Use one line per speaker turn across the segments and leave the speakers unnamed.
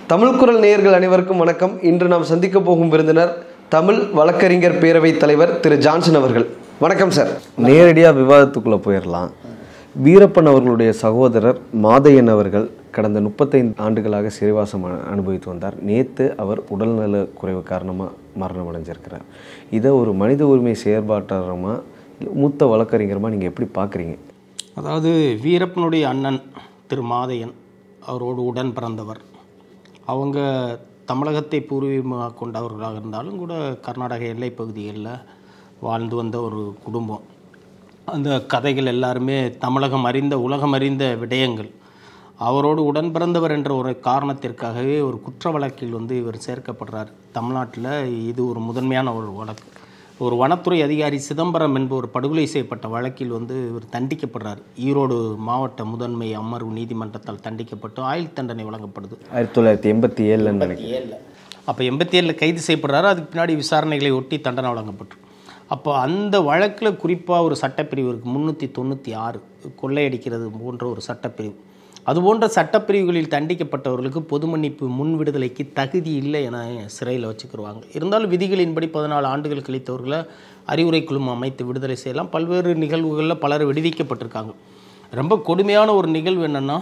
தமிழ் குரல் நேயர்கள் அனைவருக்கும் வணக்கம் இன்று நாம் சந்திக்க போகும் விருந்தினர் தமிழ் வழக்கறிஞர் பேரவைத் தலைவர் திரு ஜான்சன் அவர்கள் வணக்கம் சார் நேரடியாக விவாதத்துக்குள்ளே போயிடலாம் வீரப்பன் அவர்களுடைய சகோதரர் மாதையன் அவர்கள் கடந்த முப்பத்தைந்து ஆண்டுகளாக சிறைவாசம் அ- அனுபவித்து வந்தார் நேற்று அவர் உடல்நல குறைவு காரணமாக மரணம் அடைஞ்சிருக்கிறார் இதை ஒரு மனித உரிமை செயற்பாட்டாளரமாக மூத்த வழக்கறிஞரமாக நீங்கள் எப்படி பார்க்குறீங்க
அதாவது வீரப்பனுடைய அண்ணன் திரு மாதையன் அவரோடு உடன் பிறந்தவர் அவங்க தமிழகத்தை பூர்வீகமாக கொண்டவர்களாக இருந்தாலும் கூட கர்நாடக எல்லைப் பகுதிகளில் வாழ்ந்து வந்த ஒரு குடும்பம் அந்த கதைகள் எல்லாருமே தமிழகம் அறிந்த உலகம் அறிந்த விடயங்கள் அவரோடு உடன் பிறந்தவர் என்ற ஒரு காரணத்திற்காகவே ஒரு குற்ற வழக்கில் வந்து இவர் சேர்க்கப்படுறார் தமிழ்நாட்டில் இது ஒரு முதன்மையான ஒரு வழக்கு ஒரு வனத்துறை அதிகாரி சிதம்பரம் என்பவர் படுகொலை செய்யப்பட்ட வழக்கில் வந்து இவர் தண்டிக்கப்படுறார் ஈரோடு மாவட்ட முதன்மை அமர்வு நீதிமன்றத்தால் தண்டிக்கப்பட்டு ஆயுள் தண்டனை வழங்கப்படுது
ஆயிரத்தி தொள்ளாயிரத்தி எண்பத்தி ஏழில் நினைக்கிறேன்
ஏழில் அப்போ எண்பத்தி ஏழில் கைது செய்யப்படுறாரு அதுக்கு பின்னாடி விசாரணைகளை ஒட்டி தண்டனை வழங்கப்பட்டு அப்போ அந்த வழக்கில் குறிப்பாக ஒரு சட்டப்பிரிவு இருக்குது முந்நூற்றி தொண்ணூற்றி ஆறு கொள்ளையடிக்கிறது போன்ற ஒரு சட்டப்பிரிவு அது போன்ற சட்டப்பிரிவுகளில் தண்டிக்கப்பட்டவர்களுக்கு பொது மன்னிப்பு முன் விடுதலைக்கு தகுதி இல்லை என சிறையில் வச்சுக்கிருவாங்க இருந்தாலும் விதிகளின்படி பதினாலு ஆண்டுகள் கழித்தவர்களை அறிவுரை குழுமம் அமைத்து விடுதலை செய்யலாம் பல்வேறு நிகழ்வுகளில் பலர் விடுவிக்கப்பட்டிருக்காங்க ரொம்ப கொடுமையான ஒரு நிகழ்வு என்னென்னா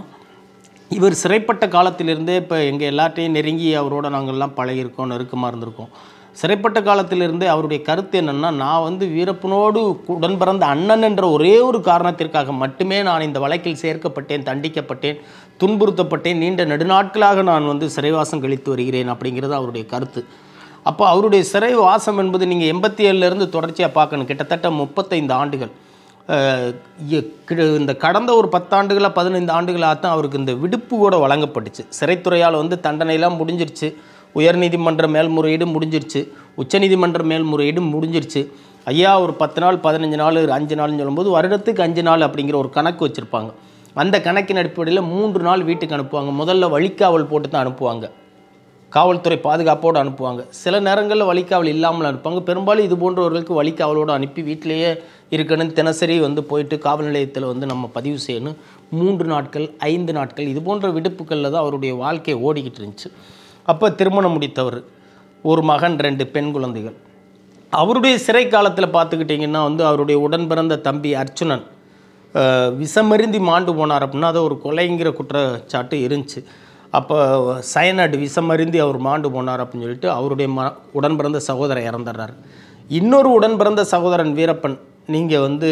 இவர் சிறைப்பட்ட காலத்திலிருந்தே இப்போ எங்கள் எல்லாத்தையும் நெருங்கி அவரோட நாங்கள்லாம் பழகியிருக்கோம் நெருக்கமாக இருந்திருக்கோம் சிறைப்பட்ட காலத்திலிருந்தே அவருடைய கருத்து என்னென்னா நான் வந்து வீரப்பனோடு உடன் பிறந்த அண்ணன் என்ற ஒரே ஒரு காரணத்திற்காக மட்டுமே நான் இந்த வழக்கில் சேர்க்கப்பட்டேன் தண்டிக்கப்பட்டேன் துன்புறுத்தப்பட்டேன் நீண்ட நெடுநாட்களாக நான் வந்து சிறைவாசம் கழித்து வருகிறேன் அப்படிங்கிறது அவருடைய கருத்து அப்போ அவருடைய சிறை வாசம் என்பது நீங்கள் எண்பத்தி ஏழுலேருந்து தொடர்ச்சியாக பார்க்கணும் கிட்டத்தட்ட முப்பத்தைந்து ஆண்டுகள் அஹ் இ- கிட- இந்த கடந்த ஒரு பத்தாண்டுகளாக பதினைந்து ஆண்டுகளாக தான் அவருக்கு இந்த விடுப்பு கூட வழங்கப்பட்டுச்சு சிறைத்துறையால் வந்து தண்டனையெல்லாம் முடிஞ்சிருச்சு உயர்நீதிமன்ற மேல்முறையீடு முடிஞ்சிருச்சு உச்சநீதிமன்ற மேல்முறையீடு முடிஞ்சிருச்சு ஐயா ஒரு பத்து நாள் பதினஞ்சு நாள் அஞ்சு நாள்னு சொல்லும்போது வருடத்துக்கு அஞ்சு நாள் அப்படிங்கிற ஒரு கணக்கு வச்சுருப்பாங்க அந்த கணக்கின் அடிப்படையில் மூன்று நாள் வீட்டுக்கு அனுப்புவாங்க முதல்ல வழிக்காவல் போட்டு தான் அனுப்புவாங்க காவல்துறை பாதுகாப்போடு அனுப்புவாங்க சில நேரங்களில் வழிக்காவல் இல்லாமல் அனுப்புவாங்க பெரும்பாலும் இது போன்றவர்களுக்கு வழிக்காவலோடு அனுப்பி வீட்டிலேயே இருக்கணும் தினசரி வந்து போயிட்டு காவல் நிலையத்தில் வந்து நம்ம பதிவு செய்யணும் மூன்று நாட்கள் ஐந்து நாட்கள் இது போன்ற விடுப்புகளில் தான் அவருடைய வாழ்க்கை ஓடிக்கிட்டு இருந்துச்சு அப்போ திருமணம் முடித்தவர் ஒரு மகன் ரெண்டு பெண் குழந்தைகள் அவருடைய சிறை காலத்தில் பார்த்துக்கிட்டிங்கன்னா வந்து அவருடைய உடன் பிறந்த தம்பி அர்ச்சுனன் அஹ், விஷமருந்தி மாண்டு போனார் அப்படின்னா அது ஒரு கொலைங்கிற குற்றச்சாட்டு இருந்துச்சு அப்போ சயனட் விஷமருந்தி அவர் மாண்டு போனார் அப்படின்னு சொல்லிட்டு அவருடைய ம உடன் பிறந்த சகோதரர் இறந்துடுறார் இன்னொரு உடன் பிறந்த சகோதரன் வீரப்பன் நீங்கள் வந்து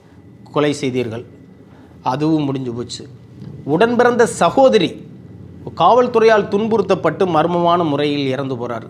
கொலை செய்தீர்கள் அதுவும் முடிஞ்சு போச்சு உடன் பிறந்த சகோதரி காவல்துறையால் துன்புறுத்தப்பட்டு மர்மமான முறையில் இறந்து போகிறார்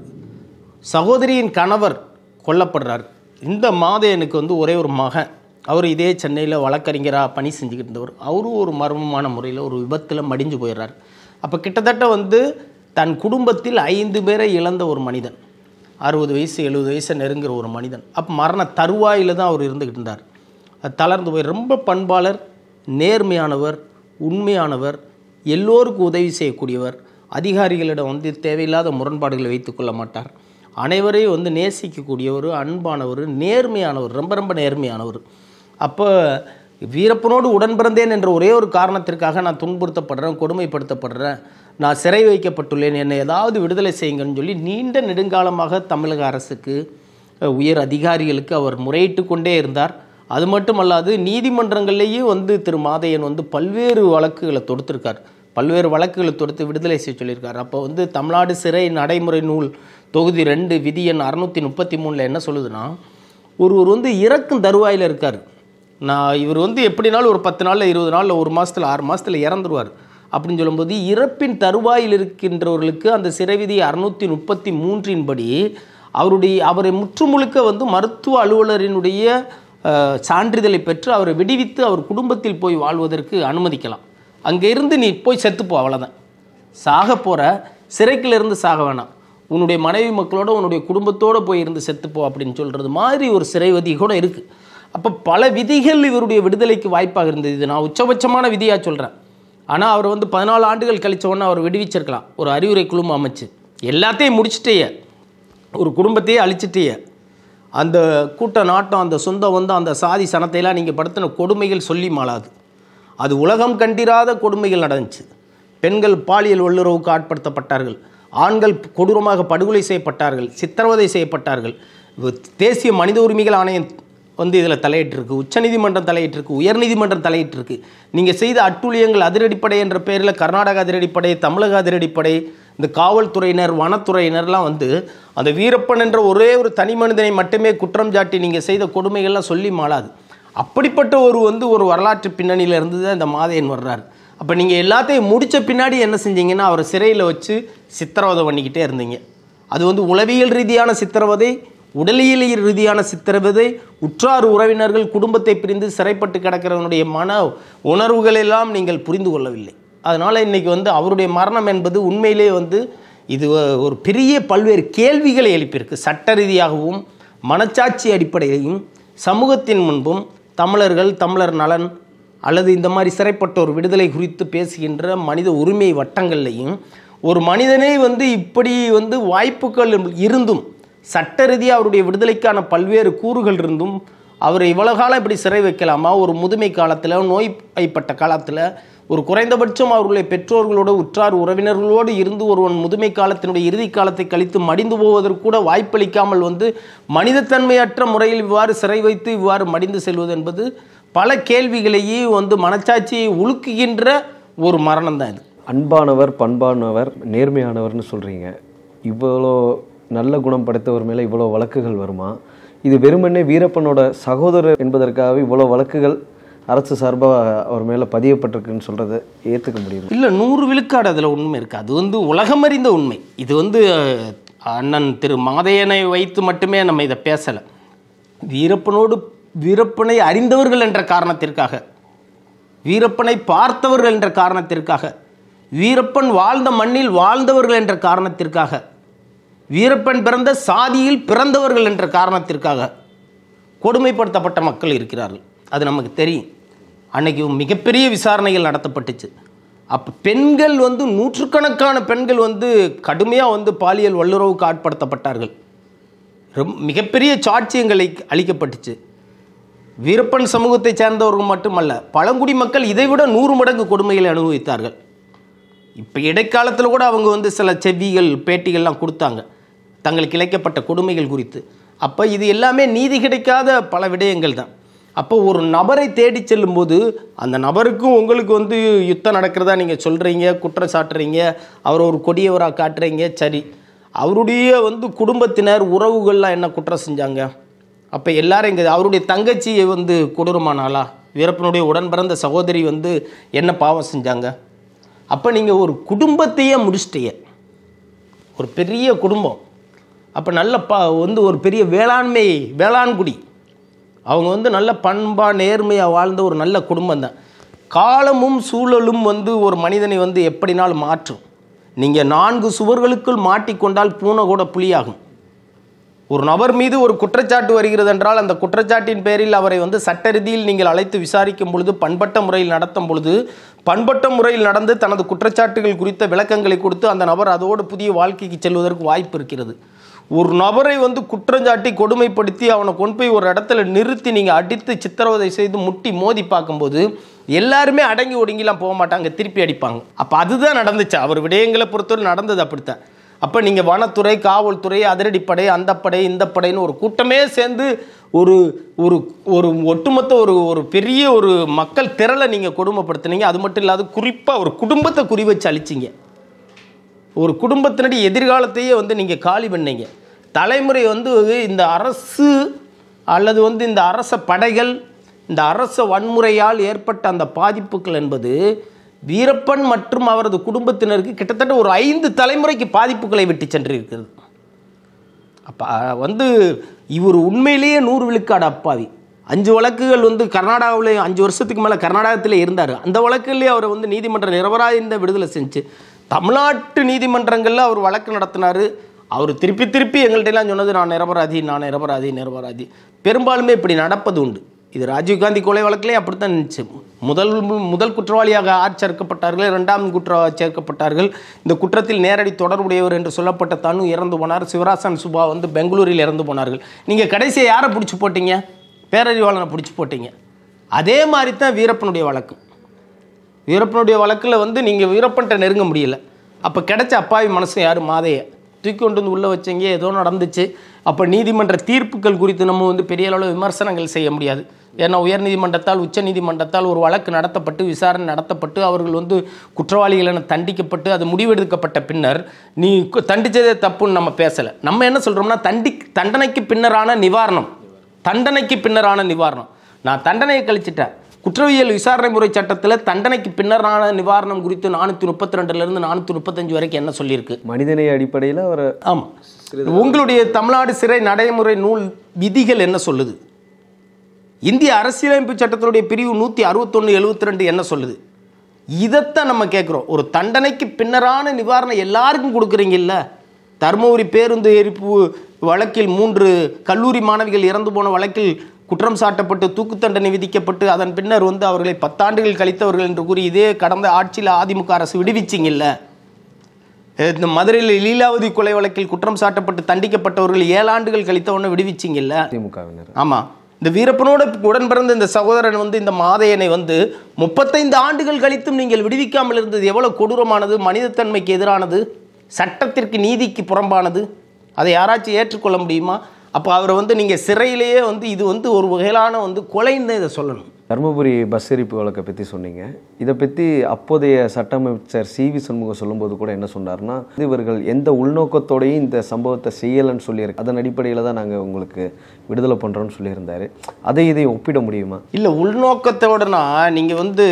சகோதரியின் கணவர் கொல்லப்படுறார் இந்த மாதையனுக்கு வந்து ஒரே ஒரு மகன் அவர் இதே சென்னையில் வழக்கறிஞராக பணி செஞ்சுக்கிட்டு இருந்தவர் அவரும் ஒரு மர்மமான முறையில் ஒரு விபத்தில் மடிஞ்சு போயிடுறார் அப்போ கிட்டத்தட்ட வந்து தன் குடும்பத்தில் ஐந்து பேரை இழந்த ஒரு மனிதன் அறுபது வயசு எழுபது வயசை நெருங்குற ஒரு மனிதன் அப்போ மரண தருவாயில் தான் அவர் இருந்துக்கிட்டு இருந்தார் அது தளர்ந்து போய் ரொம்ப பண்பாளர் நேர்மையானவர் உண்மையானவர் எல்லோருக்கும் உதவி செய்யக்கூடியவர் அதிகாரிகளிடம் வந்து தேவையில்லாத முரண்பாடுகளை வைத்துக்கொள்ள மாட்டார் அனைவரையும் வந்து நேசிக்கக்கூடியவர் அன்பானவர் நேர்மையானவர் ரொம்ப ரொம்ப நேர்மையானவர் அப்போ வீரப்பனோடு உடன் பிறந்தேன் என்ற ஒரே ஒரு காரணத்திற்காக நான் துன்புறுத்தப்படுறேன் கொடுமைப்படுத்தப்படுறேன் நான் சிறை வைக்கப்பட்டுள்ளேன் என்னை ஏதாவது விடுதலை செய்யுங்கன்னு சொல்லி நீண்ட நெடுங்காலமாக தமிழக அரசுக்கு அஹ், உயர் அதிகாரிகளுக்கு அவர் முறையிட்டு கொண்டே இருந்தார் அது மட்டுமல்லாது நீதிமன்றங்கள்லேயும் வந்து திரு மாதையன் வந்து பல்வேறு வழக்குகளை தொடுத்திருக்கார் பல்வேறு வழக்குகளை தொடுத்து விடுதலை செய்ய சொல்லியிருக்கார் அப்போ வந்து தமிழ்நாடு சிறை நடைமுறை நூல் தொகுதி ரெண்டு விதி எண் அறுநூற்றி முப்பத்தி மூணில் என்ன சொல்லுதுன்னா ஒருவர் வந்து இறக்கும் தருவாயில் இருக்கார் நான் இவர் வந்து எப்படினாலும் ஒரு பத்து நாளில் இருபது நாளில் ஒரு மாதத்தில் ஆறு மாதத்தில் இறந்துருவார் அப்படின்னு சொல்லும்போது இறப்பின் தருவாயில் இருக்கின்றவர்களுக்கு அந்த சிறை விதி அறுநூற்றி முப்பத்தி மூன்றின் படி அவருடைய அவரை முற்றுமுழுக்க வந்து மருத்துவ அலுவலரினுடைய அஹ், சான்றிதழை பெற்று அவரை விடுவித்து அவர் குடும்பத்தில் போய் வாழ்வதற்கு அனுமதிக்கலாம் அங்கே இருந்து நீ போய் செத்துப்போ அவ்வளோதான் சாக போகிற சிறைக்குள்ள இருந்து சாக வேணாம் உன்னுடைய மனைவி மக்களோட உன்னுடைய குடும்பத்தோடு போய் இருந்து செத்துப்போ அப்படின்னு சொல்கிறது மாதிரி ஒரு சிறைவதி கூட இருக்குது அப்போ பல விதிகள் இவருடைய விடுதலைக்கு வாய்ப்பாக இருந்தது இது நான் உச்சபட்சமான விதியாக சொல்கிறேன் ஆனால் அவர் வந்து பதினாலு ஆண்டுகள் கழிச்ச உடனே அவர் விடுவிச்சிருக்கலாம் ஒரு அறிவுரை குழுமம் அமைச்சு எல்லாத்தையும் முடிச்சிட்டேயே ஒரு குடும்பத்தையே அழிச்சிட்டேயே அந்த கூட்ட நாட்டம் அந்த சொந்தம் வந்து அந்த சாதி சனத்தையெல்லாம் நீங்கள் படுத்தின கொடுமைகள் சொல்லி மாளாது அது உலகம் கண்டிராத கொடுமைகள் நடந்துச்சு பெண்கள் பாலியல் வல்லுறவுக்கு ஆட்படுத்தப்பட்டார்கள் ஆண்கள் கொடூரமாக படுகொலை செய்யப்பட்டார்கள் சித்திரவதை செய்யப்பட்டார்கள் இவ- தேசிய மனித உரிமைகள் ஆணையம் வந்து இதில் தலையிட்டிருக்கு உச்சநீதிமன்றம் தலையிட்டிருக்கு உயர்நீதிமன்றம் தலையிட்டிருக்கு நீங்கள் செய்த அட்டூழியங்கள் அதிரடிப்படை என்ற பெயரில் கர்நாடக அதிரடிப்படை தமிழக அதிரடிப்படை இந்த காவல்துறையினர் வனத்துறையினர்லாம் வந்து அந்த வீரப்பன் என்ற ஒரே ஒரு தனி மனிதனை மட்டுமே குற்றம் சாட்டி நீங்கள் செய்த கொடுமைகள்லாம் சொல்லி மாளாது அப்படிப்பட்ட ஒரு வந்து ஒரு வரலாற்று பின்னணியில இருந்து தான் இந்த மாதையன் வர்றாரு அப்போ நீங்கள் எல்லாத்தையும் முடித்த பின்னாடி என்ன செஞ்சீங்கன்னா அவரை சிறையில் வச்சு சித்திரவதை பண்ணிக்கிட்டே இருந்தீங்க அது வந்து உளவியல் ரீதியான சித்திரவதை உடலியல் ரீதியான சித்திரவதை உற்றார் உறவினர்கள் குடும்பத்தை பிரிந்து சிறைப்பட்டு கிடக்கிறவனுடைய மன உணர்வுகள் எல்லாம் நீங்கள் புரிந்து கொள்ளவில்லை அதனால் இன்னைக்கு வந்து அவருடைய மரணம் என்பது உண்மையிலே வந்து இது ஒ- ஒரு பெரிய பல்வேறு கேள்விகளை எழுப்பியிருக்கு சட்ட ரீதியாகவும் மனச்சாட்சி அடிப்படையிலையும் சமூகத்தின் முன்பும் தமிழர்கள் தமிழர் நலன் அல்லது இந்த மாதிரி சிறைப்பட்டோர் விடுதலை குறித்து பேசுகின்ற மனித உரிமை வட்டங்கள்லையும் ஒரு மனிதனை வந்து இப்படி வந்து வாய்ப்புகள் இருந்தும் சட்ட ரீதியாக அவருடைய விடுதலைக்கான பல்வேறு கூறுகள் இருந்தும் அவரை இவ்வளவு காலம் இப்படி சிறை வைக்கலாமா ஒரு முதுமை காலத்தில் நோய்ப்பட்ட காலத்தில் ஒரு குறைந்தபட்சம் அவர்களுடைய பெற்றோர்களோடு உற்றார் உறவினர்களோடு இருந்து ஒருவன் முதுமை காலத்தினுடைய இறுதி காலத்தை கழித்து மடிந்து போவதற்கு கூட வாய்ப்பளிக்காமல் வந்து மனிதத்தன்மையற்ற முறையில் இவ்வாறு சிறை வைத்து இவ்வாறு மடிந்து செல்வது என்பது பல கேள்விகளையே வந்து மனச்சாட்சியை உலுக்குகின்ற ஒரு மரணம் தான் இது
அன்பானவர் பண்பானவர் நேர்மையானவர்னு சொல்கிறீங்க இவ்வளோ நல்ல குணம் படைத்தவர் மேலே இவ்வளோ வழக்குகள் வருமா இது வெறுமனே வீரப்பனோட சகோதரர் என்பதற்காக இவ்வளோ வழக்குகள் அரசு சார்பாக அவர் மேலே பதியப்பட்டிருக்குன்னு சொல்கிறத ஏற்றுக்க முடியுமா
இல்லை நூறு விழுக்காடு அதில் உண்மை இருக்குது அது வந்து உலகமறிந்த உண்மை இது வந்து அஹ், அண்ணன் திரு மாதையனை வைத்து மட்டுமே நம்ம இதை பேசலை வீரப்பனோடு வீரப்பனை அறிந்தவர்கள் என்ற காரணத்திற்காக வீரப்பனை பார்த்தவர்கள் என்ற காரணத்திற்காக வீரப்பன் வாழ்ந்த மண்ணில் வாழ்ந்தவர்கள் என்ற காரணத்திற்காக வீரப்பன் பிறந்த சாதியில் பிறந்தவர்கள் என்ற காரணத்திற்காக கொடுமைப்படுத்தப்பட்ட மக்கள் இருக்கிறார்கள் அது நமக்கு தெரியும் அன்னைக்கு மிகப்பெரிய விசாரணைகள் நடத்தப்பட்டுச்சு அப்போ பெண்கள் வந்து நூற்றுக்கணக்கான பெண்கள் வந்து கடுமையாக வந்து பாலியல் வல்லுறவுக்கு ஆட்படுத்தப்பட்டார்கள் ரொம்ப மிகப்பெரிய சாட்சியங்களை அளிக்கப்பட்டுச்சு வீரப்பன் சமூகத்தை சேர்ந்தவர்கள் மட்டுமல்ல பழங்குடி மக்கள் இதைவிட நூறு மடங்கு கொடுமைகளை அனுபவித்தார்கள் இப்போ இடைக்காலத்தில் கூட அவங்க வந்து சில செவிகள் பேட்டிகள்லாம் கொடுத்தாங்க தங்களுக்கு இழைக்கப்பட்ட கொடுமைகள் குறித்து அப்போ இது எல்லாமே நீதி கிடைக்காத பல விடயங்கள் தான் அப்போ ஒரு நபரை தேடி செல்லும்போது அந்த நபருக்கும் உங்களுக்கு வந்து யுத்தம் நடக்கிறதா நீங்கள் சொல்கிறீங்க குற்றம் சாட்டுறீங்க அவர் ஒரு கொடியவராக காட்டுறீங்க சரி அவருடைய வந்து குடும்பத்தினர் உறவுகள்லாம் என்ன குற்றம் செஞ்சாங்க அப்போ எல்லாரும் இங்கே அவருடைய தங்கச்சியை வந்து கொடூரமானாளா வீரப்பனுடைய உடன் பிறந்த சகோதரி வந்து என்ன பாவம் செஞ்சாங்க அப்போ நீங்கள் ஒரு குடும்பத்தையே முடிச்சிட்டீங்க ஒரு பெரிய குடும்பம் அப்போ நல்ல ப வந்து ஒரு பெரிய வேளாண்மை வேளாண்குடி அவங்க வந்து நல்ல பண்பா நேர்மையாக வாழ்ந்த ஒரு நல்ல குடும்பம் தான் காலமும் சூழலும் வந்து ஒரு மனிதனை வந்து எப்படினாலும் மாற்றும் நீங்கள் நான்கு சுவர்களுக்குள் மாட்டிக்கொண்டால் பூனை கூட புலியாகும் ஒரு நபர் மீது ஒரு குற்றச்சாட்டு வருகிறது என்றால் அந்த குற்றச்சாட்டின் பேரில் அவரை வந்து சட்ட ரீதியில் நீங்கள் அழைத்து விசாரிக்கும் பொழுது பண்பட்ட முறையில் நடத்தும் பொழுது பண்பட்ட முறையில் நடந்து தனது குற்றச்சாட்டுகள் குறித்த விளக்கங்களை கொடுத்து அந்த நபர் அதோடு புதிய வாழ்க்கைக்கு செல்வதற்கு வாய்ப்பு இருக்கிறது ஒரு நபரை வந்து குற்றஞ்சாட்டி கொடுமைப்படுத்தி அவனை கொண்டு போய் ஒரு இடத்துல நிறுத்தி நீங்கள் அடித்து சித்திரவதை செய்து முட்டி மோதி பார்க்கும்போது எல்லாருமே அடங்கி ஒடுங்கிலாம் போக மாட்டாங்க திருப்பி அடிப்பாங்க அப்போ அதுதான் நடந்துச்சு அவர் விடயங்களை பொறுத்தவரை நடந்தது அப்படித்தான் அப்போ நீங்கள் வனத்துறை காவல்துறை அதிரடிப்படை அந்த படை இந்த படைன்னு ஒரு கூட்டமே சேர்ந்து ஒரு ஒரு ஒரு ஒட்டுமொத்த ஒரு ஒரு பெரிய ஒரு மக்கள் திரளை நீங்கள் கொடுமைப்படுத்துனீங்க அது மட்டும் இல்லாத குறிப்பாக ஒரு குடும்பத்தை குறி வச்சு அழிச்சிங்க ஒரு குடும்பத்தினுடைய எதிர்காலத்தையே வந்து நீங்கள் காலி பண்ணீங்க தலைமுறை வந்து இந்த அரசு அல்லது வந்து இந்த அரச படைகள் இந்த அரச வன்முறையால் ஏற்பட்ட அந்த பாதிப்புகள் என்பது வீரப்பன் மற்றும் அவரது குடும்பத்தினருக்கு கிட்டத்தட்ட ஒரு ஐந்து தலைமுறைக்கு பாதிப்புகளை விட்டு சென்றிருக்கிறது அப்போ வந்து இவர் உண்மையிலேயே நூறு விழுக்காடு அப்பாவி அஞ்சு வழக்குகள் வந்து கர்நாடகாவில் அஞ்சு வருஷத்துக்கு மேலே கர்நாடகத்தில் இருந்தார் அந்த வழக்குலேயே அவரை வந்து நீதிமன்ற நிரபராதிந்த விடுதலை செஞ்சு தமிழ்நாட்டு நீதிமன்றங்களில் அவர் வழக்கு நடத்தினார் அவர் திருப்பி திருப்பி எங்கள்கிட்ட எல்லாம் சொன்னது நான் நிரபராதி நான் நிரபராதி நிரபராதி பெரும்பாலுமே இப்படி நடப்பது உண்டு இது ராஜீவ்காந்தி கொலை வழக்கிலே அப்படித்தான் இருந்துச்சு முதல் முதல் குற்றவாளியாக ஆட் சேர்க்கப்பட்டார்கள் இரண்டாம் குற்றவாளி சேர்க்கப்பட்டார்கள் இந்த குற்றத்தில் நேரடி தொடர்புடையவர் என்று சொல்லப்பட்ட தனு இறந்து போனார் சிவராசன் சுபா வந்து பெங்களூரில் இறந்து போனார்கள் நீங்கள் கடைசியை யாரை பிடிச்சி போட்டீங்க பேரறிவாளனை பிடிச்சி போட்டீங்க அதே மாதிரி தான் வீரப்பனுடைய வழக்கு வீரப்பனுடைய வழக்கில் வந்து நீங்கள் வீரப்பன்ட்ட நெருங்க முடியல அப்போ கிடைச்ச அப்பாவி மனசு யார் மாதையை தூக்கி கொண்டு வந்து உள்ளே வச்சீங்க ஏதோ நடந்துச்சு அப்போ நீதிமன்ற தீர்ப்புகள் குறித்து நம்ம வந்து பெரிய அளவில் விமர்சனங்கள் செய்ய முடியாது ஏன்னா உயர்நீதிமன்றத்தால் உச்ச நீதிமன்றத்தால் ஒரு வழக்கு நடத்தப்பட்டு விசாரணை நடத்தப்பட்டு அவர்கள் வந்து குற்றவாளிகள் என தண்டிக்கப்பட்டு அது முடிவெடுக்கப்பட்ட பின்னர் நீ கு- தண்டிச்சதே தப்புன்னு நம்ம பேசலை நம்ம என்ன சொல்கிறோம்னா தண்டி தண்டனைக்கு பின்னரான நிவாரணம் தண்டனைக்கு பின்னரான நிவாரணம் நான் தண்டனையை கழிச்சிட்டேன் குற்றவியல் விசாரணை முறை சட்டத்தில் தண்டனைக்கு பின்னரான நிவாரணம் குறித்து நானூற்றி முப்பத்தி ரெண்டுலேருந்து நானூற்றி முப்பத்தஞ்சு வரைக்கும் என்ன சொல்லியிருக்கு
மனிதநேய அடிப்படையில் அவர்
ஆமாம் உங்களுடைய தமிழ்நாடு சிறை நடைமுறை நூல் விதிகள் என்ன சொல்லுது இந்திய அரசியலமைப்பு சட்டத்தினுடைய பிரிவு நூற்றி அறுபத்தொன்று எழுபத்தி ரெண்டு என்ன சொல்லுது இதைத்தான் நம்ம கேட்குறோம் ஒரு தண்டனைக்கு பின்னரான நிவாரணம் எல்லாருக்கும் கொடுக்குறீங்கல்ல தருமபுரி பேருந்து எரிப்பு வழக்கில் மூன்று கல்லூரி மாணவிகள் இறந்து போன வழக்கில் குற்றம் சாட்டப்பட்டு தூக்கு தண்டனை விதிக்கப்பட்டு அதன் பின்னர் வந்து அவர்களை பத்தாண்டுகள் கழித்தவர்கள் என்று கூறி இதே கடந்த ஆட்சியில் அதிமுக அரசு விடுவிச்சிங்கல்ல இந்த மதுரையில் லீலாவதி கொலை வழக்கில் குற்றம் சாட்டப்பட்டு தண்டிக்கப்பட்டவர்கள் ஏழாண்டுகள் கழித்தவொன்னு விடுவிச்சிங்கல்ல
திமுகவினர்
ஆமாம் இந்த வீரப்பனோட உடன் பிறந்த இந்த சகோதரன் வந்து இந்த மாதையனை வந்து முப்பத்தைந்து ஆண்டுகள் கழித்தும் நீங்கள் விடுவிக்காமல் இருந்தது எவ்வளவு கொடூரமானது மனிதத்தன்மைக்கு எதிரானது சட்டத்திற்கு நீதிக்கு புறம்பானது அதை யாராச்சும் ஏற்றுக்கொள்ள முடியுமா அப்போ அவரை வந்து நீங்கள் சிறையிலேயே வந்து இது வந்து ஒரு வகையிலான வந்து கொலைன்னு இதை சொல்லணும்
தருமபுரி பஸ் எரிப்பு வழக்கை பற்றி சொன்னீங்க இதை பற்றி அப்போதைய சட்ட அமைச்சர் சி வி சண்முகம் சொல்லும்போது கூட என்ன சொன்னார்னா இவர்கள் எந்த உள்நோக்கத்தோடையும் இந்த சம்பவத்தை செய்யலைன்னு சொல்லியிருக்கு அதன் அடிப்படையில் தான் நாங்கள் உங்களுக்கு விடுதலை பண்ணுறோன்னு சொல்லியிருந்தாரு அதை இதை ஒப்பிட முடியுமா
இல்லை உள்நோக்கத்தோடனா நீங்கள் வந்து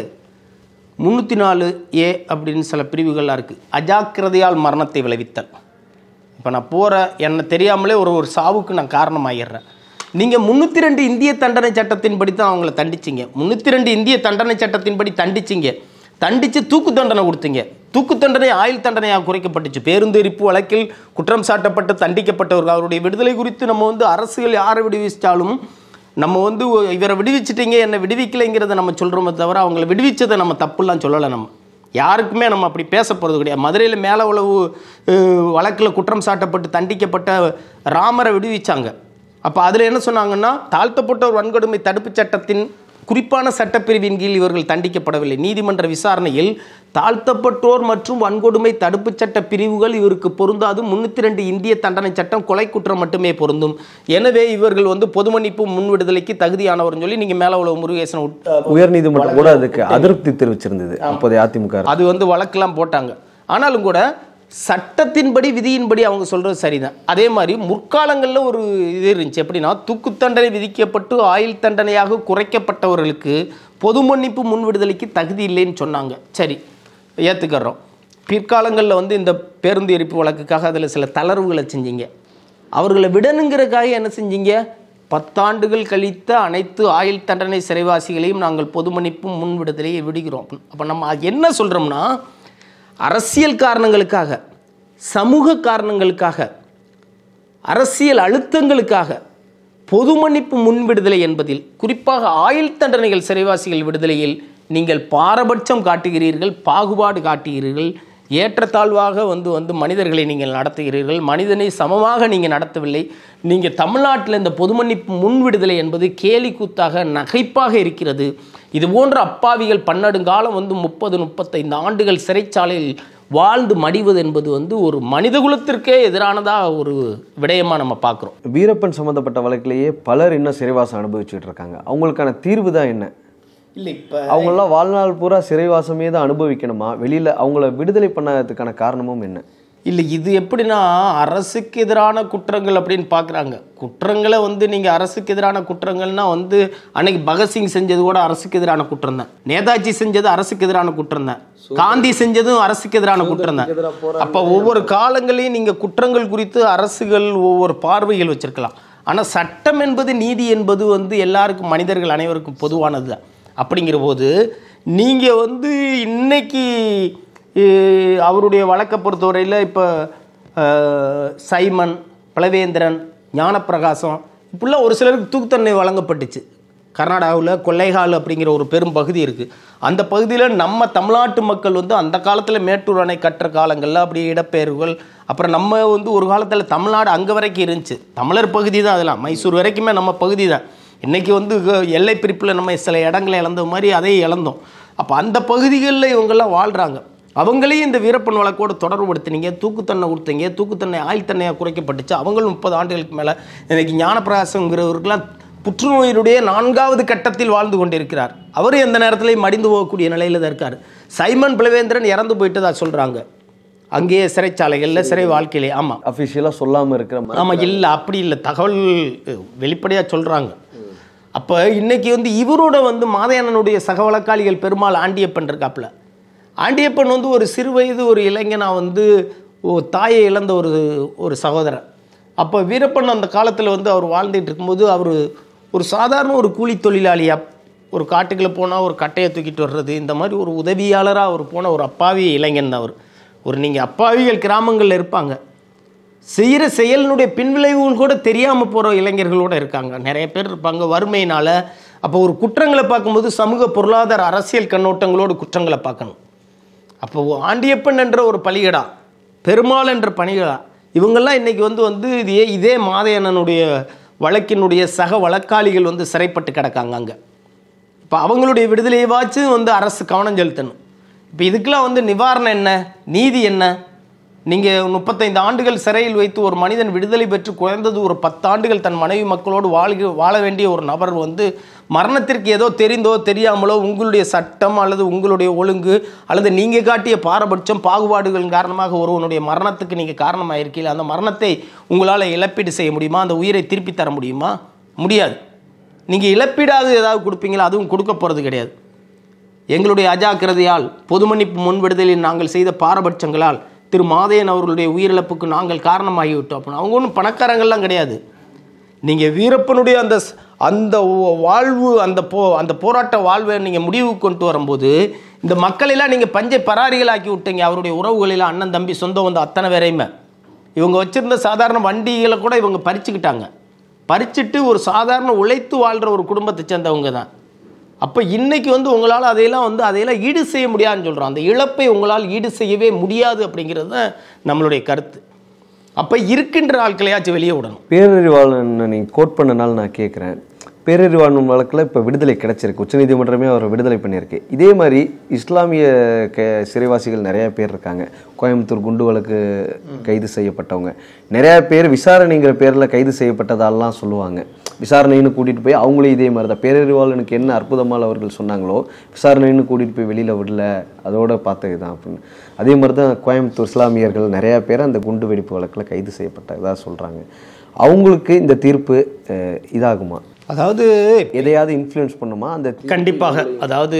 முந்நூற்றி நாலு ஏ அப்படின்னு சில பிரிவுகள்லாம் இருக்குது அஜாக்கிரதையால் மரணத்தை விளைவித்தல் இப்போ நான் போகிற என்னை தெரியாமலே ஒரு ஒரு சாவுக்கு நான் காரணமாகிடுறேன் நீங்கள் முந்நூற்றி ரெண்டு இந்திய தண்டனை சட்டத்தின்படி தான் அவங்கள தண்டிச்சிங்க முந்நூற்றி ரெண்டு இந்திய தண்டனை சட்டத்தின்படி தண்டிச்சிங்க தண்டித்து தூக்கு தண்டனை கொடுத்தீங்க தூக்கு தண்டனை ஆயுள் தண்டனையாக குறைக்கப்பட்டுச்சு பேருந்து எரிப்பு வழக்கில் குற்றம் சாட்டப்பட்டு தண்டிக்கப்பட்டவர்கள் அவருடைய விடுதலை குறித்து நம்ம வந்து அரசுகள் யாரை விடுவிச்சாலும் நம்ம வந்து ஒ- இவரை விடுவிச்சிட்டீங்க என்னை விடுவிக்கலைங்கிறத நம்ம சொல்கிறோமே தவிர அவங்கள விடுவிச்சதை நம்ம தப்புலாம் சொல்லலை நம்ம யாருக்குமே நம்ம அப்படி பேச போகிறது கிடையாது மதுரையில் மேல உளவு வழக்கில் குற்றம் சாட்டப்பட்டு தண்டிக்கப்பட்ட ராமரை விடுவிச்சாங்க அப்போ அதில் என்ன சொன்னாங்கன்னா தாழ்த்தப்பட்டோர் வன்கொடுமை தடுப்புச் சட்டத்தின் குறிப்பான சட்டப்பிரிவின் கீழ் இவர்கள் தண்டிக்கப்படவில்லை நீதிமன்ற விசாரணையில் தாழ்த்தப்பட்டோர் மற்றும் வன்கொடுமை தடுப்புச் சட்ட பிரிவுகள் இவருக்கு பொருந்தாது முன்னூற்றி ரெண்டு இந்திய தண்டனை சட்டம் கொலை குற்றம் மட்டுமே பொருந்தும் எனவே இவர்கள் வந்து பொது மன்னிப்பு முன் விடுதலைக்கு தகுதியானவர்னு சொல்லி நீங்கள் மேலே உள்ள முருகேசன் உட்-
உயர்நீதிமன்றம் கூட அதுக்கு அதிருப்தி தெரிவிச்சிருந்தது அப்போதைய அதிமுக அரசு.
அது வந்து வழக்கெல்லாம் போட்டாங்க ஆனாலும் கூட சட்டத்தின்படி விதியின்படி அவங்க சொல்கிறது சரிதான் அதே மாதிரி முற்காலங்களில் ஒரு இது இருந்துச்சு எப்படின்னா தூக்கு தண்டனை விதிக்கப்பட்டு ஆயுள் தண்டனையாக குறைக்கப்பட்டவர்களுக்கு பொது மன்னிப்பு முன் விடுதலைக்கு தகுதி இல்லைன்னு சொன்னாங்க சரி ஏற்றுக்கிறோம் பிற்காலங்களில் வந்து இந்த பேருந்து எரிப்பு வழக்குக்காக அதில் சில தளர்வுகளை செஞ்சீங்க அவர்களை விடணுங்கிறதுக்காக என்ன செஞ்சீங்க பத்தாண்டுகள் கழித்த அனைத்து ஆயுள் தண்டனை சிறைவாசிகளையும் நாங்கள் பொது மன்னிப்பும் முன் விடுதலையை விடுகிறோம் அப்போ நம்ம அது என்ன சொல்கிறோம்னா அரசியல் காரணங்களுக்காக சமூக காரணங்களுக்காக அரசியல் அழுத்தங்களுக்காக பொது மன்னிப்பு முன் விடுதலை என்பதில் குறிப்பாக ஆயுள் தண்டனைகள் சிறைவாசிகள் விடுதலையில் நீங்கள் பாரபட்சம் காட்டுகிறீர்கள் பாகுபாடு காட்டுகிறீர்கள் ஏற்றத்தாழ்வாக வந்து வந்து மனிதர்களை நீங்கள் நடத்துகிறீர்கள் மனிதனை சமமாக நீங்கள் நடத்தவில்லை நீங்கள் தமிழ்நாட்டில் இந்த பொது மன்னிப்பு முன் விடுதலை என்பது கேலி கூத்தாக நகைப்பாக இருக்கிறது இது போன்ற அப்பாவிகள் பன்னெடுங்காலம் வந்து முப்பது முப்பத்தைந்து ஆண்டுகள் சிறைச்சாலையில் வாழ்ந்து மடிவது என்பது வந்து ஒரு மனிதகுலத்திற்கே எதிரானதாக ஒரு விடயமாக நம்ம பார்க்குறோம்
வீரப்பன் சம்மந்தப்பட்ட வழக்கிலேயே பலர் இன்னும் சிறைவாசம் அனுபவிச்சுட்டு இருக்காங்க அவங்களுக்கான தீர்வு தான் என்ன
இல்லை இப்போ
அவங்களாம் வாழ்நாள் பூரா சிறைவாசமே தான் அனுபவிக்கணுமா வெளியில் அவங்கள விடுதலை பண்ணதுக்கான காரணமும் என்ன
இல்லை இது எப்படின்னா அரசுக்கு எதிரான குற்றங்கள் அப்படின்னு பார்க்குறாங்க குற்றங்களை வந்து நீங்கள் அரசுக்கு எதிரான குற்றங்கள்னா வந்து அன்னைக்கு பகத்சிங் செஞ்சது கூட அரசுக்கு எதிரான குற்றம் தான் நேதாஜி செஞ்சது அரசுக்கு எதிரான குற்றம் தான் காந்தி செஞ்சதும் அரசுக்கு எதிரான குற்றம் தான் அப்போ ஒவ்வொரு காலங்களையும் நீங்கள் குற்றங்கள் குறித்து அரசுகள் ஒவ்வொரு பார்வைகள் வச்சிருக்கலாம் ஆனால் சட்டம் என்பது நீதி என்பது வந்து எல்லாருக்கும் மனிதர்கள் அனைவருக்கும் பொதுவானது தான் அப்படிங்கிற போது நீங்கள் வந்து இன்னைக்கு அஹ், அவருடைய வழக்கை பொறுத்தவரையில் இப்போ சைமன் பலவேந்திரன் ஞானப்பிரகாசம் இப்படிலாம் ஒரு சிலருக்கு தூக்கு தண்டனை வழங்கப்பட்டுச்சு கர்நாடகாவில் கொள்ளைகால் அப்படிங்கிற ஒரு பெரும் பகுதி இருக்குது அந்த பகுதியில் நம்ம தமிழ்நாட்டு மக்கள் வந்து அந்த காலத்தில் மேட்டூர் அணை கட்டுற காலங்களில் அப்படி இடப்பெயர்வுகள் அப்புறம் நம்ம வந்து ஒரு காலத்தில் தமிழ்நாடு அங்கே வரைக்கும் இருந்துச்சு தமிழர் பகுதி தான் அதெல்லாம் மைசூர் வரைக்குமே நம்ம பகுதி தான் இன்றைக்கி வந்து எல்லை பிரிப்பில் நம்ம சில இடங்களை இழந்த மாதிரி அதையும் இழந்தோம் அப்போ அந்த பகுதிகளில் இவங்கெல்லாம் வாழ்கிறாங்க அவங்களையும் இந்த வீரப்பன் வழக்கோடு தொடர்புபடுத்தினீங்க தூக்குத்தண்டனை கொடுத்தீங்க தூக்குத்தண்டனை ஆயுள் தண்டையாக குறைக்கப்பட்டுச்சு அவங்களும் முப்பது ஆண்டுகளுக்கு மேலே இன்னைக்கு ஞானப்பிரகாசங்கிறவருக்கெல்லாம் புற்றுநோயினுடைய நான்காவது கட்டத்தில் வாழ்ந்து கொண்டிருக்கிறார் அவர் எந்த நேரத்திலையும் மடிந்து போகக்கூடிய நிலையில் தான் இருக்கார் சைமன் பிளவேந்திரன் இறந்து போயிட்டதா சொல்கிறாங்க அங்கேயே சிறைச்சாலைகளில் சிறை வாழ்க்கையிலே ஆமாம்
அஃபிஷியலாக சொல்லாமல் இருக்கிற மாதிரி
ஆமாம் இல்லை அப்படி இல்லை தகவல் வெளிப்படையாக சொல்கிறாங்க அப்போ இன்னைக்கு வந்து இவரோட வந்து மாதையண்ணனுடைய சக வழக்காளிகள் பெருமாள் ஆண்டியப்பன் இருக்காப்புல ஆண்டியப்பன் வந்து ஒரு சிறு வயது ஒரு இளைஞனா வந்து ஓ தாயை இழந்த ஒரு ஒரு சகோதரர் அப்போ வீரப்பன் அந்த காலத்தில் வந்து அவர் வாழ்ந்துட்டு இருக்கும்போது அவர் ஒரு சாதாரண ஒரு கூலி தொழிலாளியாக ஒரு காட்டுக்குள்ளே போனால் ஒரு கட்டையை தூக்கிட்டு வர்றது இந்த மாதிரி ஒரு உதவியாளராக அவர் போன ஒரு அப்பாவி இளைஞன் தான் அவர் ஒரு நீங்கள் அப்பாவிகள் கிராமங்களில் இருப்பாங்க செய்கிற செயலினுடைய பின்விளைவுகள் கூட தெரியாமல் போகிற இளைஞர்களோட இருக்காங்க நிறைய பேர் இருப்பாங்க வறுமையினால் அப்போ ஒரு குற்றங்களை பார்க்கும்போது சமூக பொருளாதார அரசியல் கண்ணோட்டங்களோடு குற்றங்களை பார்க்கணும் அப்போ ஆண்டியப்பன் என்ற ஒரு பலிகடா பெருமாள் என்ற பணிகடா இவங்கெல்லாம் இன்றைக்கி வந்து வந்து இதே இதே மாதையண்ணனுடைய வழக்கினுடைய சக வழக்காளிகள் வந்து சிறைப்பட்டு கிடக்காங்க அங்கே இப்போ அவங்களுடைய விடுதலையவாச்சும் வந்து அரசு கவனம் செலுத்தணும் இப்போ இதுக்கெல்லாம் வந்து நிவாரணம் என்ன நீதி என்ன நீங்கள் முப்பத்தைந்து ஆண்டுகள் சிறையில் வைத்து ஒரு மனிதன் விடுதலை பெற்று குறைந்தது ஒரு பத்து ஆண்டுகள் தன் மனைவி மக்களோடு வாழ்க வாழ வேண்டிய ஒரு நபர் வந்து மரணத்திற்கு ஏதோ தெரிந்தோ தெரியாமலோ உங்களுடைய சட்டம் அல்லது உங்களுடைய ஒழுங்கு அல்லது நீங்கள் காட்டிய பாரபட்சம் பாகுபாடுகள் காரணமாக ஒருவனுடைய மரணத்துக்கு நீங்கள் காரணமாக இருக்கீங்க அந்த மரணத்தை உங்களால் இழப்பீடு செய்ய முடியுமா அந்த உயிரை திருப்பி தர முடியுமா முடியாது நீங்கள் இழப்பீடாவது ஏதாவது கொடுப்பீங்களா அதுவும் கொடுக்க போகிறது கிடையாது எங்களுடைய அஜாக்கிரதையால் பொது மன்னிப்பு முன் விடுதலில் நாங்கள் செய்த பாரபட்சங்களால் திரு மாதையன் அவர்களுடைய உயிரிழப்புக்கு நாங்கள் காரணமாகிவிட்டோம் அப்படின்னு அவங்க ஒன்றும் பணக்காரங்கள்லாம் கிடையாது நீங்கள் வீரப்பனுடைய அந்த ஸ்- அந்த வ- வாழ்வு அந்த போ அந்த போராட்ட வாழ்வை நீங்கள் முடிவுக்கு கொண்டு வரும்போது இந்த மக்களெல்லாம் நீங்கள் பஞ்சை பராரிகளாக்கி விட்டீங்க அவருடைய உறவுகளெல்லாம் அண்ணன் தம்பி சொந்தம் வந்து அத்தனை பேரையுமே இவங்க வச்சிருந்த சாதாரண வண்டிகளை கூட இவங்க பறிச்சுக்கிட்டாங்க பறிச்சுட்டு ஒரு சாதாரண உழைத்து வாழ்கிற ஒரு குடும்பத்தை சேர்ந்தவங்க தான் அப்போ இன்னைக்கு வந்து உங்களால் அதையெல்லாம் வந்து அதையெல்லாம் ஈடு செய்ய முடியாதுன்னு சொல்கிறோம் அந்த இழப்பை உங்களால் ஈடு செய்யவே முடியாது அப்படிங்கிறது தான் நம்மளுடைய கருத்து அப்போ இருக்கின்ற ஆட்களையாச்சும் வெளியே விடணும்
பேரறிவாளன் நீங்கள் கோட் பண்ணனால நான் கேட்குறேன் பேரறிவாளன் வழக்கில் இப்போ விடுதலை கிடைச்சிருக்கு உச்சநீதிமன்றமே அவரை விடுதலை பண்ணியிருக்கு இதே மாதிரி இஸ்லாமிய க சிறைவாசிகள் நிறைய பேர் இருக்காங்க கோயம்புத்தூர் குண்டு வழக்கு கைது செய்யப்பட்டவங்க நிறைய பேர் விசாரணைங்கிற பேரில் கைது செய்யப்பட்டதாலாம் சொல்லுவாங்க விசாரணைன்னு கூட்டிகிட்டு போய் அவங்களும் இதே மாதிரி தான் பேரறிவாளனுக்கு என்ன அற்புதமாக அவர்கள் சொன்னாங்களோ விசாரணைன்னு கூட்டிகிட்டு போய் வெளியில் விடல அதோட பார்த்தது தான் அப்படின்னு அதே மாதிரி தான் கோயம்புத்தூர் இஸ்லாமியர்கள் நிறையா பேர் அந்த குண்டு வெடிப்பு வழக்கில் கைது செய்யப்பட்டதாக சொல்கிறாங்க அவங்களுக்கு இந்த தீர்ப்பு அஹ், இதாகுமா
அதாவது
எதையாவது இன்ஃப்ளூயன்ஸ் பண்ணுமா அந்த
கண்டிப்பாக அதாவது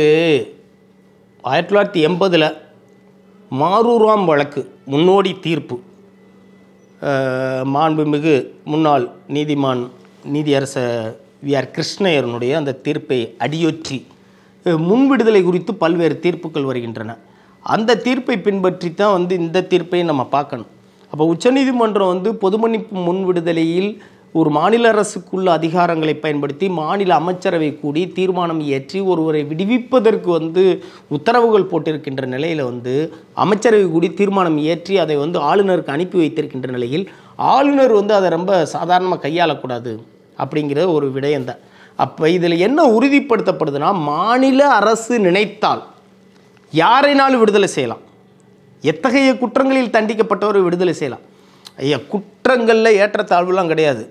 ஆயிரத்தி தொள்ளாயிரத்தி எண்பதில் மாரூராம் வழக்கு முன்னோடி தீர்ப்பு அஹ், மாண்புமிகு முன்னாள் நீதிமான் நீதியரசர் வி ஆர் கிருஷ்ணயரனுடைய அந்த தீர்ப்பை அடியொற்றி அஹ், முன் விடுதலை குறித்து பல்வேறு தீர்ப்புகள் வருகின்றன அந்த தீர்ப்பை பின்பற்றி தான் வந்து இந்த தீர்ப்பை நம்ம பார்க்கணும் அப்போ உச்சநீதிமன்றம் வந்து பொது மன்னிப்பு முன் விடுதலையில் ஒரு மாநில அரசுக்குள்ள அதிகாரங்களை பயன்படுத்தி மாநில அமைச்சரவை கூடி தீர்மானம் இயற்றி ஒருவரை விடுவிப்பதற்கு வந்து உத்தரவுகள் போட்டிருக்கின்ற நிலையில் வந்து அமைச்சரவை கூடி தீர்மானம் இயற்றி அதை வந்து ஆளுநருக்கு அனுப்பி வைத்திருக்கின்ற நிலையில் ஆளுநர் வந்து அதை ரொம்ப சாதாரணமாக கையாளக்கூடாது அப்படிங்கிற ஒரு விடயம்தான் அப்போ இதில் என்ன உறுதிப்படுத்தப்படுதுன்னா மாநில அரசு நினைத்தால் யாரைனாலும் விடுதலை செய்யலாம் எத்தகைய குற்றங்களில் தண்டிக்கப்பட்டவரை விடுதலை செய்யலாம் ஐயா குற்றங்களில் ஏற்றத்தாழ்வுலாம் கிடையாது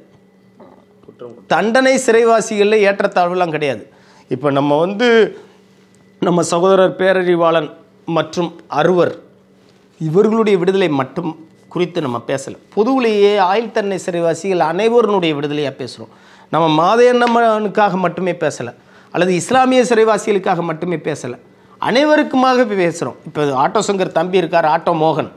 தண்டனை சிறைவாசிகளில் ஏற்றத்தாழ்வுலாம் கிடையாது இப்போ நம்ம வந்து நம்ம சகோதரர் பேரறிவாளன் மற்றும் அறுவர் இவர்களுடைய விடுதலை மட்டும் குறித்து நம்ம பேசலை பொதுவிலேயே ஆயுள் தண்டனை சிறைவாசிகள் அனைவருடைய விடுதலையாக பேசுகிறோம் நம்ம மாதையண்ணனுக்காக மட்டுமே பேசலை அல்லது இஸ்லாமிய சிறைவாசிகளுக்காக மட்டுமே பேசலை அனைவருக்குமாக பேசுகிறோம் இப்போ ஆட்டோ சங்கர் தம்பி இருக்கார் ஆட்டோ மோகன்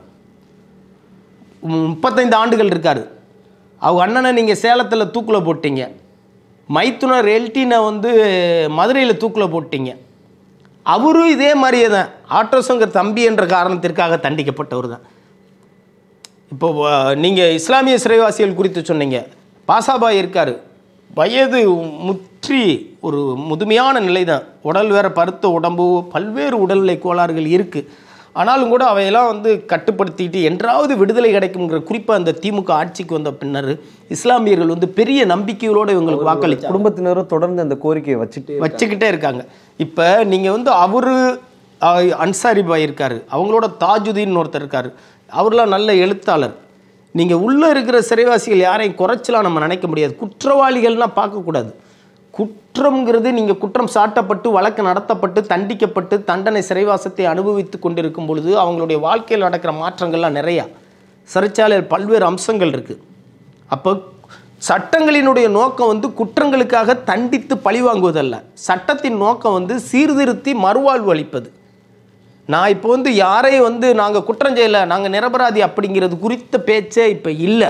முப்பத்தைந்து ஆண்டுகள் இருக்கார் அவங்க அண்ணனை நீங்கள் சேலத்தில் தூக்கில் போட்டீங்க மைத்துனர் எல்டினை வந்து மதுரையில் தூக்கில் போட்டீங்க அவரும் இதே மாதிரியே தான் ஆட்டோ சங்கர் தம்பி என்ற காரணத்திற்காக தண்டிக்கப்பட்டவர் தான் இப்போ நீங்கள் இஸ்லாமிய சிறைவாசிகள் குறித்து சொன்னீங்க பாசாபாய் இருக்கார் வயது முற்றி ஒரு முதுமையான நிலை தான் உடல் வேற பருத்த உடம்பு பல்வேறு உடல்நிலை கோளாறுகள் இருக்குது ஆனாலும் கூட அவையெல்லாம் வந்து கட்டுப்படுத்திட்டு என்றாவது விடுதலை கிடைக்குங்கிற குறிப்பாக அந்த திமுக ஆட்சிக்கு வந்த பின்னர் இஸ்லாமியர்கள் வந்து பெரிய நம்பிக்கைகளோடு இவங்களுக்கு வாக்களித்தாங்க
குடும்பத்தினரும் தொடர்ந்து அந்த கோரிக்கையை வச்சுட்டு
வச்சுக்கிட்டே இருக்காங்க இப்போ நீங்கள் வந்து அவரு அஹ், அன்சாரி பாய் இருக்காரு அவங்களோட தாஜுதீன் ஒருத்தர் இருக்காரு அவர்லாம் நல்ல எழுத்தாளர் நீங்கள் உள்ளே இருக்கிற சிறைவாசிகள் யாரையும் குறைச்சலாம் நம்ம நினைக்க முடியாது குற்றவாளிகள்லாம் பார்க்கக்கூடாது குற்றம்ங்கிறது நீங்கள் குற்றம் சாட்டப்பட்டு வழக்கு நடத்தப்பட்டு தண்டிக்கப்பட்டு தண்டனை சிறைவாசத்தை அனுபவித்து கொண்டிருக்கும் பொழுது அவங்களுடைய வாழ்க்கையில் நடக்கிற மாற்றங்கள்லாம் நிறையா சிறைச்சாலையில் பல்வேறு அம்சங்கள் இருக்குது அப்போ சட்டங்களினுடைய நோக்கம் வந்து குற்றங்களுக்காக தண்டித்து பழிவாங்குவதல்ல சட்டத்தின் நோக்கம் வந்து சீர்திருத்தி மறுவாழ்வு அளிப்பது நான் இப்போ வந்து யாரையும் வந்து நாங்கள் குற்றம் செய்யலை நாங்கள் நிரபராதி அப்படிங்கிறது குறித்த பேச்சே இப்போ இல்லை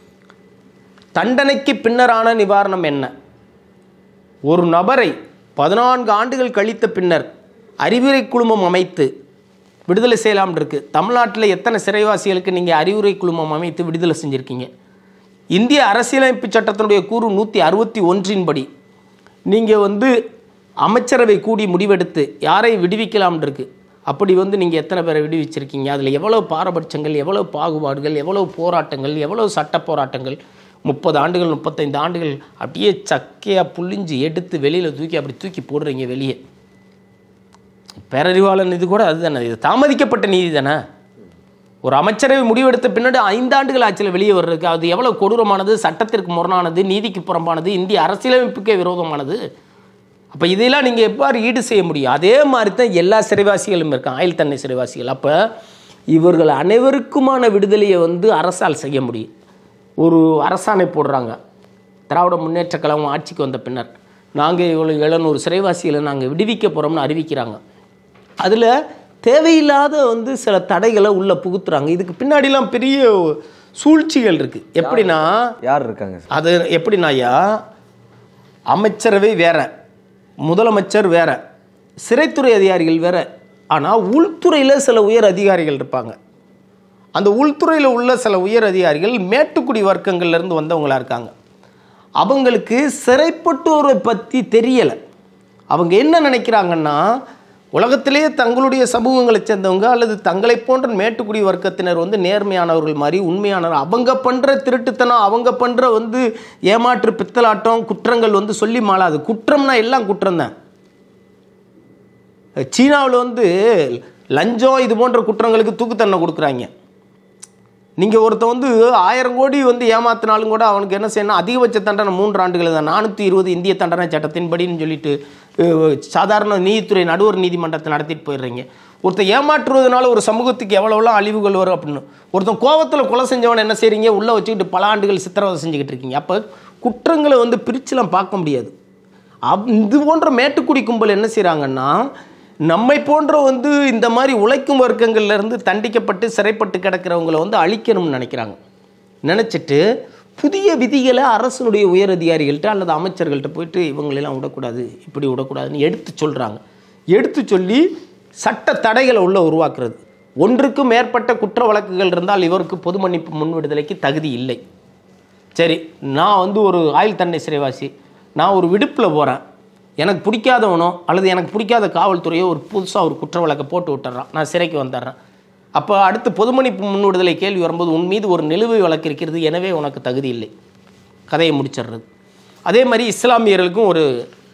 தண்டனைக்கு பின்னரான நிவாரணம் என்ன ஒரு நபரை பதினான்கு ஆண்டுகள் கழித்த பின்னர் அறிவுரை குழுமம் அமைத்து விடுதலை செய்யலாம் இருக்கு தமிழ்நாட்டில் எத்தனை சிறைவாசிகளுக்கு நீங்கள் அறிவுரை குழுமம் அமைத்து விடுதலை செஞ்சுருக்கீங்க இந்திய அரசியலமைப்பு சட்டத்தினுடைய கூறு நூற்றி அறுபத்தி ஒன்றின்படி நீங்கள் வந்து அமைச்சரவை கூடி முடிவெடுத்து யாரை விடுவிக்கலாம் இருக்கு அப்படி வந்து நீங்கள் எத்தனை பேரை விடுவிச்சிருக்கீங்க அதில் எவ்வளோ பாரபட்சங்கள் எவ்வளோ பாகுபாடுகள் எவ்வளோ போராட்டங்கள் எவ்வளோ சட்ட போராட்டங்கள் முப்பது ஆண்டுகள் முப்பத்தைந்து ஆண்டுகள் அப்படியே சக்கையாக புழிஞ்சு எடுத்து வெளியில் தூக்கி அப்படி தூக்கி போடுறீங்க வெளியே பேரறிவாளன் இது கூட அதுதானே இது தாமதிக்கப்பட்ட நீதி தானே ஒரு அமைச்சரவை முடிவெடுத்த பின்னாடி ஐந்தாண்டுகள் ஆட்சியில் வெளியே வர்றதுக்கு அது எவ்வளோ கொடூரமானது சட்டத்திற்கு முரணானது நீதிக்கு புறம்பானது இந்திய அரசியலமைப்புக்கே விரோதமானது அப்போ இதையெல்லாம் நீங்கள் எவ்வாறு ஈடு செய்ய முடியும் அதே மாதிரி தான் எல்லா சிறைவாசிகளும் இருக்காங்க ஆயுள் தண்டனை சிறைவாசிகள் அப்போ இவர்கள் அனைவருக்குமான விடுதலையை வந்து அரசால் செய்ய முடியும் ஒரு அரசாணை போடுறாங்க திராவிட முன்னேற்ற கழகம் ஆட்சிக்கு வந்த பின்னர் நாங்கள் இவ்வளோ எழுநூறு சிறைவாசிகளை நாங்கள் விடுவிக்க போகிறோம்னு அறிவிக்கிறாங்க அதில் தேவையில்லாத வந்து சில தடைகளை உள்ளே புகுத்துறாங்க இதுக்கு பின்னாடிலாம் பெரிய சூழ்ச்சிகள் இருக்குது எப்படின்னா
யார் இருக்காங்க சார்
அது எப்படின்னாயா அமைச்சரவை வேற முதலமைச்சர் வேற சிறைத்துறை அதிகாரிகள் வேற ஆனால் உள்துறையில் சில உயர் அதிகாரிகள் இருப்பாங்க அந்த உள்துறையில் உள்ள சில உயர் அதிகாரிகள் மேட்டுக்குடி வர்க்கங்கள்ல இருந்து வந்தவங்களா இருக்காங்க அவங்களுக்கு சிறைப்பட்டோரை பற்றி தெரியலை அவங்க என்ன நினைக்கிறாங்கன்னா உலகத்திலேயே தங்களுடைய சமூகங்களை சேர்ந்தவங்க அல்லது தங்களை போன்ற மேட்டுக்குடி வர்க்கத்தினர் வந்து நேர்மையானவர்கள் மாதிரி உண்மையானவர் அவங்க பண்ணுற திருட்டுத்தனம் அவங்க பண்ணுற வந்து ஏமாற்று பித்தலாட்டம் குற்றங்கள் வந்து சொல்லி மாளாது குற்றம்னா எல்லாம் குற்றம் தான் சீனாவில் வந்து லஞ்சம் இது போன்ற குற்றங்களுக்கு தூக்கு தண்டனை கொடுக்குறாங்க நீங்கள் ஒருத்தன் வந்து ஆயிரம் கோடி வந்து ஏமாத்தினாலும் கூட அவனுக்கு என்ன செய்யணும் அதிகபட்ச தண்டனை மூன்று ஆண்டுகள் தான் நானூற்றி இருபது இந்திய தண்டனை சட்டத்தின்படின்னு சொல்லிட்டு அஹ், சாதாரண நீதித்துறை நடுவர் நீதிமன்றத்தை நடத்திட்டு போயிடுறீங்க ஒருத்தன் ஏமாற்றுவதனால ஒரு சமூகத்துக்கு எவ்வளோலாம் அழிவுகள் வரும் அப்படின்னு ஒருத்தன் கோவத்தில் கொலை செஞ்சவனை என்ன செய்றீங்க உள்ளே வச்சுக்கிட்டு பல ஆண்டுகள் சித்திரவதை செஞ்சுக்கிட்டு இருக்கீங்க அப்போ குற்றங்களை வந்து பிரிச்சுலாம் பார்க்க முடியாது அப் இது போன்ற மேட்டுக்குடி கும்பல் என்ன செய்கிறாங்கன்னா நம்மை போன்ற வந்து இந்த மாதிரி உழைக்கும் வர்க்கங்கள்ல இருந்து தண்டிக்கப்பட்டு சிறைப்பட்டு கிடக்கிறவங்கள வந்து அழிக்கணும்னு நினைக்கிறாங்க நினச்சிட்டு புதிய விதிகளை அரசனுடைய உயர் அதிகாரிகள்கிட்ட அல்லது அமைச்சர்கள்ட்ட போயிட்டு இவங்களெல்லாம் விடக்கூடாது இப்படி விடக்கூடாதுன்னு எடுத்து சொல்கிறாங்க எடுத்து சொல்லி சட்ட தடைகளை உள்ள உருவாக்குறது ஒன்றுக்கும் மேற்பட்ட குற்ற வழக்குகள் இருந்தால் இவருக்கு பொது மன்னிப்பு முன் விடுதலைக்கு தகுதி இல்லை சரி நான் வந்து ஒரு ஆயுள் தண்டனை சிறைவாசி நான் ஒரு விடுப்பில் போகிறேன் எனக்கு பிடிக்காதவனோ அல்லது எனக்கு பிடிக்காத காவல்துறையோ ஒரு புதுசாக ஒரு குற்ற வழக்கை போட்டு விட்டுறான் நான் சிறைக்கு வந்துடுறேன் அப்போ அடுத்து பொதுமன்னிப்பு முன் விடுதலை கேள்வி வரும்போது உன் மீது ஒரு நிலுவை வழக்கு இருக்கிறது எனவே உனக்கு தகுதி இல்லை கதையை முடிச்சிடுறது அதே மாதிரி இஸ்லாமியர்களுக்கும் ஒரு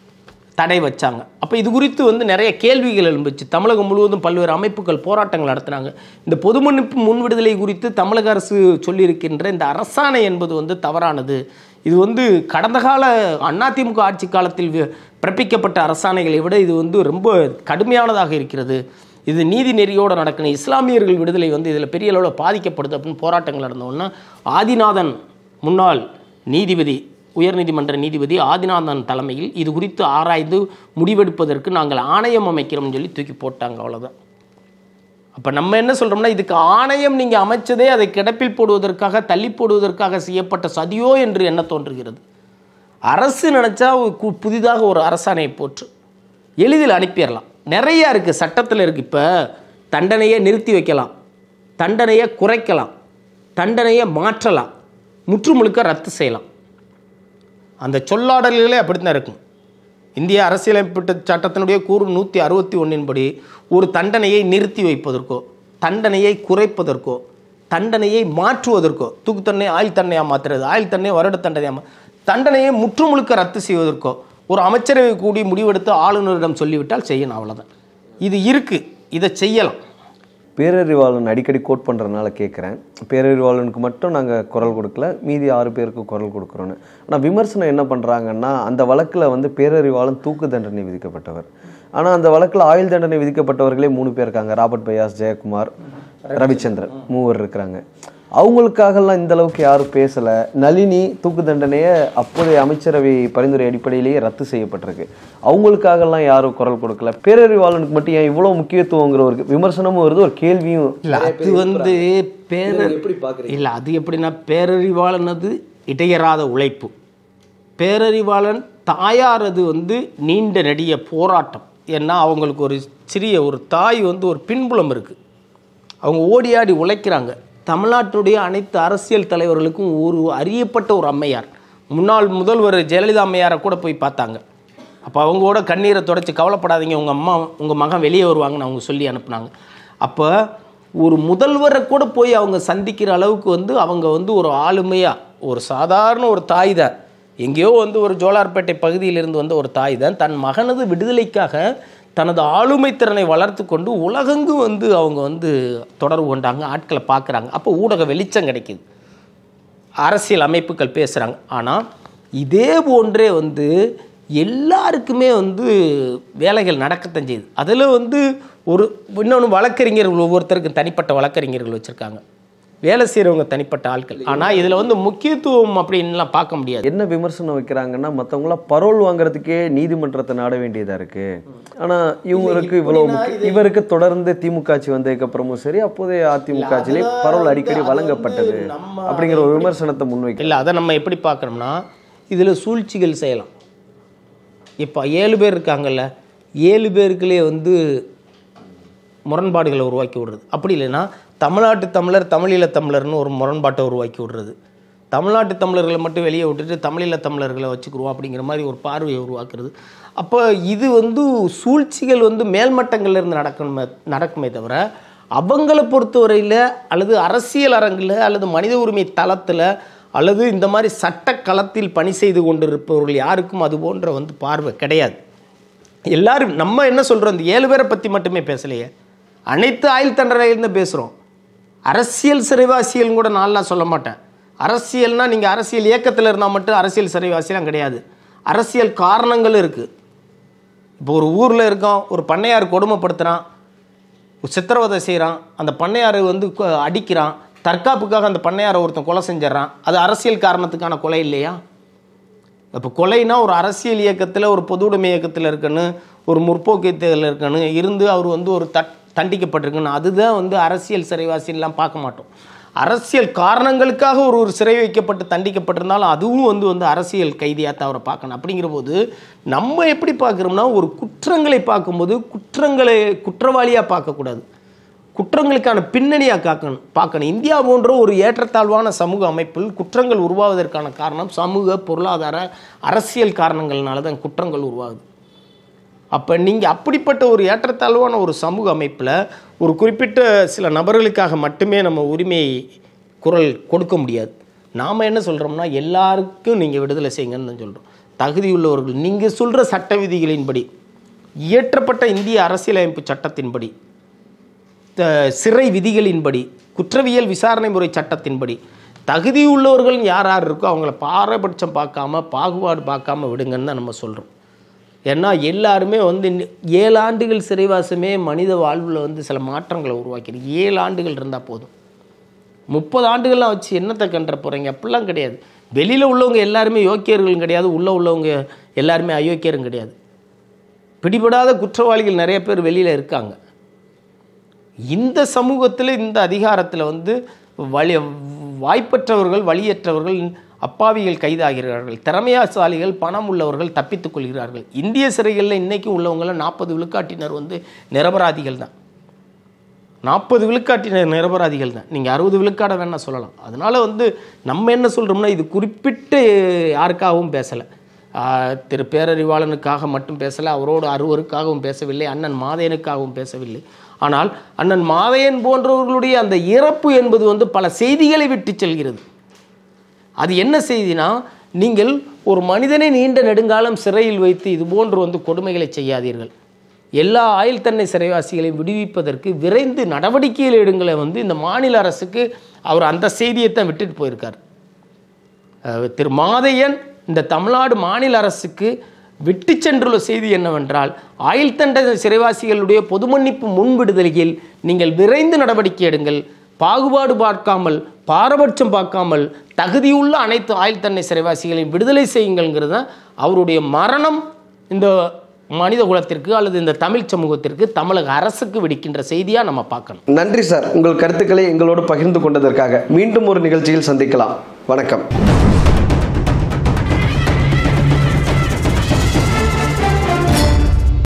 தடை வச்சாங்க அப்போ இது குறித்து வந்து நிறைய கேள்விகள் எழும்புச்சு தமிழகம் முழுவதும் பல்வேறு அமைப்புகள் போராட்டங்கள் நடத்தினாங்க இந்த பொது மன்னிப்பு முன் விடுதலை குறித்து தமிழக அரசு சொல்லியிருக்கின்ற இந்த அரசாணை என்பது வந்து தவறானது இது வந்து கடந்த கால அதிமுக ஆட்சி காலத்தில் வி- பிறப்பிக்கப்பட்ட அரசாணைகளை விட இது வந்து ரொம்ப கடுமையானதாக இருக்கிறது இது நீதி நெறியோடு நடக்கணும் இஸ்லாமியர்கள் விடுதலை வந்து இதில் பெரிய அளவில் பாதிக்கப்படுது அப்படின்னு போராட்டங்கள் நடந்தோன்னா ஆதிநாதன் முன்னாள் நீதிபதி உயர்நீதிமன்ற நீதிபதி ஆதிநாதன் தலைமையில் இது குறித்து ஆராய்ந்து முடிவெடுப்பதற்கு நாங்கள் ஆணையம் அமைக்கிறோம்னு சொல்லி தூக்கி போட்டாங்க அவ்வளோதான் அப்போ நம்ம என்ன சொல்கிறோம்னா இதுக்கு ஆணையம் நீங்கள் அமைச்சதே அதை கிடப்பில் போடுவதற்காக தள்ளி போடுவதற்காக செய்யப்பட்ட சதியோ என்று என்ன தோன்றுகிறது அரசு நினச்சா புதிதாக ஒரு அரசாணையை போற்று எளிதில் அனுப்பிடலாம் நிறையா இருக்குது சட்டத்தில் இருக்குது இப்போ தண்டனையை நிறுத்தி வைக்கலாம் தண்டனையை குறைக்கலாம் தண்டனையை மாற்றலாம் முற்றுமுழுக்க ரத்து செய்யலாம் அந்த சொல்லாடல்களே அப்படித்தான் இருக்கும் இந்திய அரசியலமைப்பு சட்டத்தினுடைய கூறு நூற்றி அறுபத்தி ஒன்றின்படி ஒரு தண்டனையை நிறுத்தி வைப்பதற்கோ தண்டனையை குறைப்பதற்கோ தண்டனையை மாற்றுவதற்கோ தூக்கு தண்டனை ஆயுள் தண்டனையாக மாற்றுறது ஆயுள் தண்டனை வருட தண்டனையாக மா தண்டனையை முற்றுமுழுக்க ரத்து செய்வதற்கோ ஒரு அமைச்சரவை கூடி முடிவெடுத்து ஆளுநரிடம் சொல்லிவிட்டால் செய்யணும் அவ்வளோதான் இது இருக்குது இதை செய்யலாம்
பேரறிவாளன் அடிக்கடி கோட் பண்ணுறதுனால கேட்குறேன் பேரறிவாளனுக்கு மட்டும் நாங்கள் குரல் கொடுக்கல மீதி ஆறு பேருக்கு குரல் கொடுக்குறோன்னு ஆனால் விமர்சனம் என்ன பண்ணுறாங்கன்னா அந்த வழக்கில் வந்து பேரறிவாளன் தூக்கு தண்டனை விதிக்கப்பட்டவர் ஆனால் அந்த வழக்கில் ஆயுள் தண்டனை விதிக்கப்பட்டவர்களே மூணு பேர் இருக்காங்க ராபர்ட் பயாஸ் ஜெயக்குமார் ரவிச்சந்திரன் மூவர் இருக்கிறாங்க அவங்களுக்காகலாம் இந்த அளவுக்கு யாரும் பேசலை நளினி தூக்கு தண்டனையை அப்போதைய அமைச்சரவை பரிந்துரை அடிப்படையிலேயே ரத்து செய்யப்பட்டிருக்கு அவங்களுக்காகலாம் யாரும் குரல் கொடுக்கல பேரறிவாளனுக்கு மட்டும் ஏன் இவ்வளோ முக்கியத்துவங்கிற ஒரு விமர்சனமும் வருது ஒரு கேள்வியும்
இல்லை அது வந்து பேரர்
எப்படி பார்க்குறீங்க
இல்லை அது எப்படின்னா பேரறிவாளனது இடையறாத உழைப்பு பேரறிவாளன் தாயாரது வந்து நீண்ட நெடிய போராட்டம் ஏன்னா அவங்களுக்கு ஒரு சிறிய ஒரு தாய் வந்து ஒரு பின்புலம் இருக்குது அவங்க ஓடி ஆடி உழைக்கிறாங்க தமிழ்நாட்டுடைய அனைத்து அரசியல் தலைவர்களுக்கும் ஒரு அறியப்பட்ட ஒரு அம்மையார் முன்னாள் முதல்வர் ஜெயலலிதா அம்மையாரை கூட போய் பார்த்தாங்க அப்போ அவங்களோட கண்ணீரை தொடச்சி கவலைப்படாதீங்க உங்கள் அம்மா உங்கள் மகன் வெளியே வருவாங்கன்னு அவங்க சொல்லி அனுப்புனாங்க அப்போ ஒரு முதல்வரை கூட போய் அவங்க சந்திக்கிற அளவுக்கு வந்து அவங்க வந்து ஒரு ஆளுமையாக ஒரு சாதாரண ஒரு தாய் தான் எங்கேயோ வந்து ஒரு ஜோலார்பேட்டை பகுதியிலிருந்து வந்த ஒரு தாய் தான் தன் மகனது விடுதலைக்காக தனது ஆளுமை திறனை வளர்த்து கொண்டு உலகெங்கும் வந்து அவங்க வந்து தொடர்பு கொண்டாங்க ஆட்களை பார்க்குறாங்க அப்போ ஊடக வெளிச்சம் கிடைக்குது அரசியல் அமைப்புகள் பேசுகிறாங்க ஆனால் இதே போன்றே வந்து எல்லாருக்குமே வந்து வேலைகள் நடக்கத்தான் செய்யுது அதில் வந்து ஒரு இன்னொன்று வழக்கறிஞர்கள் ஒவ்வொருத்தருக்கும் தனிப்பட்ட வழக்கறிஞர்கள் வச்சுருக்காங்க வேலை செய்கிறவங்க தனிப்பட்ட ஆட்கள் ஆனால் இதில் வந்து முக்கியத்துவம் அப்படின்லாம் பார்க்க முடியாது
என்ன விமர்சனம் வைக்கிறாங்கன்னா மற்றவங்களாம் பரோல் வாங்குறதுக்கே நீதிமன்றத்தை நாட வேண்டியதா இருக்கு ஆனா இவங்களுக்கு இவ்வளவு முக்கிய- இவருக்கு தொடர்ந்து திமுக ஆட்சி வந்ததுக்கு அப்புறமும் சரி அப்போதைய அதிமுக ஆட்சியிலே பரோல் அடிக்கடி வழங்கப்பட்டது அப்படிங்கிற ஒரு விமர்சனத்தை முன்வைக்க
இல்லை அதை நம்ம எப்படி பார்க்குறோம்னா இதில் சூழ்ச்சிகள் செய்யலாம் இப்போ ஏழு பேர் இருக்காங்கல்ல ஏழு பேருக்குள்ளே வந்து முரண்பாடுகளை உருவாக்கி விடுறது அப்படி இல்லைன்னா தமிழ்நாட்டு தமிழர் தமிழீழ தமிழர்னு ஒரு முரண்பாட்டை உருவாக்கி விடுறது தமிழ்நாட்டு தமிழர்களை மட்டும் வெளியே விட்டுட்டு தமிழீழ தமிழர்களை வச்சுக்கிருவோம் அப்படிங்கிற மாதிரி ஒரு பார்வையை உருவாக்குறது அப்போ இது வந்து சூழ்ச்சிகள் வந்து மேல்மட்டங்கள்ல இருந்து நடக்கணுமே நடக்குமே தவிர அவங்கள பொறுத்தவரையில் அல்லது அரசியல் அரங்கில் அல்லது மனித உரிமை தளத்தில் அல்லது இந்த மாதிரி சட்ட களத்தில் பணி செய்து கொண்டிருப்பவர்கள் யாருக்கும் அது போன்ற வந்து பார்வை கிடையாது எல்லாரும் நம்ம என்ன சொல்கிறோம் இந்த ஏழு பேரை பற்றி மட்டுமே பேசலையே அனைத்து ஆயுள் தண்டனையிலேருந்து பேசுகிறோம் அரசியல் சிறைவாசிகள் கூட நான்லாம் சொல்ல மாட்டேன் அரசியல்னா நீங்கள் அரசியல் இயக்கத்தில் இருந்தால் மட்டும் அரசியல் சிறைவாசிலாம் கிடையாது அரசியல் காரணங்களும் இருக்குது இப்போ ஒரு ஊரில் இருக்கோம் ஒரு பண்ணையார் கொடுமைப்படுத்துகிறான் ஒரு சித்திரவதை செய்கிறான் அந்த பண்ணையாரை வந்து கொ- அடிக்கிறான் தற்காப்புக்காக அந்த பண்ணையாரை ஒருத்தன் கொலை செஞ்சிடறான் அது அரசியல் காரணத்துக்கான கொலை இல்லையா இப்போ கொலைனா ஒரு அரசியல் இயக்கத்தில் ஒரு பொது உடைமை இயக்கத்தில் இருக்கணும் ஒரு முற்போக்கு இயக்கத்தில் இருக்கணும் இருந்து அவர் வந்து ஒரு தட் தண்டிக்கப்பட்டிருக்கணும் அதுதான் வந்து அரசியல் சிறைவாசிலாம் பார்க்க மாட்டோம் அரசியல் காரணங்களுக்காக ஒரு ஒரு சிறை வைக்கப்பட்டு தண்டிக்கப்பட்டிருந்தாலும் அதுவும் வந்து வந்து அரசியல் கைதியாக தான் அவரை பார்க்கணும் அப்படிங்கிற போது நம்ம எப்படி பார்க்குறோம்னா ஒரு குற்றங்களை பார்க்கும்போது குற்றங்களை குற்றவாளியாக பார்க்கக்கூடாது குற்றங்களுக்கான பின்னணியாக காக்கணும் பார்க்கணும் இந்தியா போன்ற ஒரு ஏற்றத்தாழ்வான சமூக அமைப்பில் குற்றங்கள் உருவாவதற்கான காரணம் சமூக பொருளாதார அரசியல் காரணங்கள்னால தான் குற்றங்கள் உருவாகுது அப்போ நீங்கள் அப்படிப்பட்ட ஒரு ஏற்றத்தாழ்வான ஒரு சமூக அமைப்பில் ஒரு குறிப்பிட்ட சில நபர்களுக்காக மட்டுமே நம்ம உரிமை குரல் கொடுக்க முடியாது நாம் என்ன சொல்கிறோம்னா எல்லாருக்கும் நீங்கள் விடுதலை செய்யுங்கன்னு தான் சொல்கிறோம் தகுதியுள்ளவர்கள் நீங்கள் சொல்கிற சட்ட விதிகளின்படி இயற்றப்பட்ட இந்திய அரசியலமைப்பு சட்டத்தின்படி த- சிறை விதிகளின்படி குற்றவியல் விசாரணை முறை சட்டத்தின்படி தகுதி உள்ளவர்கள் யார் யார் இருக்கோ அவங்கள பாரபட்சம் பார்க்காம பாகுபாடு பார்க்காம விடுங்கன்னு தான் நம்ம சொல்கிறோம் ஏன்னா எல்லாருமே வந்து இன்னி- ஏழு ஆண்டுகள் சிறைவாசமே மனித வாழ்வில் வந்து சில மாற்றங்களை உருவாக்கிருக்கு ஏழு ஆண்டுகள் இருந்தால் போதும் முப்பது ஆண்டுகள்லாம் வச்சு என்னத்தை கண்டுற போகிறீங்க அப்படிலாம் கிடையாது வெளியில் உள்ளவங்க எல்லாருமே யோக்கியர்களும் கிடையாது உள்ளே உள்ளவங்க எல்லாருமே அயோக்கியரும் கிடையாது பிடிபடாத குற்றவாளிகள் நிறைய பேர் வெளியில் இருக்காங்க இந்த சமூகத்தில் இந்த அதிகாரத்தில் வந்து வழி வாய்ப்பற்றவர்கள் வழியற்றவர்கள் அப்பாவிகள் கைதாகிறார்கள் திறமையாசாலிகள் பணம் உள்ளவர்கள் தப்பித்துக் கொள்கிறார்கள் இந்திய சிறைகளில் இன்றைக்கும் உள்ளவங்கள நாற்பது விழுக்காட்டினர் வந்து நிரபராதிகள் தான் நாற்பது விழுக்காட்டினர் நிரபராதிகள் தான் நீங்கள் அறுபது விழுக்காடை வேணால் சொல்லலாம் அதனால் வந்து நம்ம என்ன சொல்கிறோம்னா இது குறிப்பிட்ட யாருக்காகவும் பேசலை ஆஹ், திரு பேரறிவாளனுக்காக மட்டும் பேசலை அவரோடு அறுவருக்காகவும் பேசவில்லை அண்ணன் மாதையனுக்காகவும் பேசவில்லை ஆனால் அண்ணன் மாதையன் போன்றவர்களுடைய அந்த இறப்பு என்பது வந்து பல செய்திகளை விட்டு செல்கிறது அது என்ன செய்தினா நீங்கள் ஒரு மனிதனை நீண்ட நெடுங்காலம் சிறையில் வைத்து இது போன்று வந்து கொடுமைகளை செய்யாதீர்கள் எல்லா ஆயுள் தன்னை சிறைவாசிகளையும் விடுவிப்பதற்கு விரைந்து நடவடிக்கைகள் எடுங்களை வந்து இந்த மாநில அரசுக்கு அவர் அந்த செய்தியை தான் விட்டுட்டு போயிருக்கார் அஹ் திரு மாதையன் இந்த தமிழ்நாடு மாநில அரசுக்கு விட்டு சென்றுள்ள செய்தி என்னவென்றால் ஆயுள் தண்டனை சிறைவாசிகளுடைய பொது மன்னிப்பு முன்விடுதலையில் நீங்கள் விரைந்து நடவடிக்கை எடுங்கள் பாகுபாடு பார்க்காமல் பாரபட்சம் பார்க்காமல் தகுதியுள்ள அனைத்து ஆயுள் தண்டனை சிறைவாசிகளையும் விடுதலை செய்யுங்கள்ங்கிறது தான் அவருடைய மரணம் இந்த மனித குலத்திற்கு அல்லது இந்த தமிழ் சமூகத்திற்கு தமிழக அரசுக்கு விடுக்கின்ற செய்தியாக நம்ம பார்க்கணும்
நன்றி சார் உங்கள் கருத்துக்களை எங்களோடு பகிர்ந்து கொண்டதற்காக மீண்டும் ஒரு நிகழ்ச்சியில் சந்திக்கலாம் வணக்கம்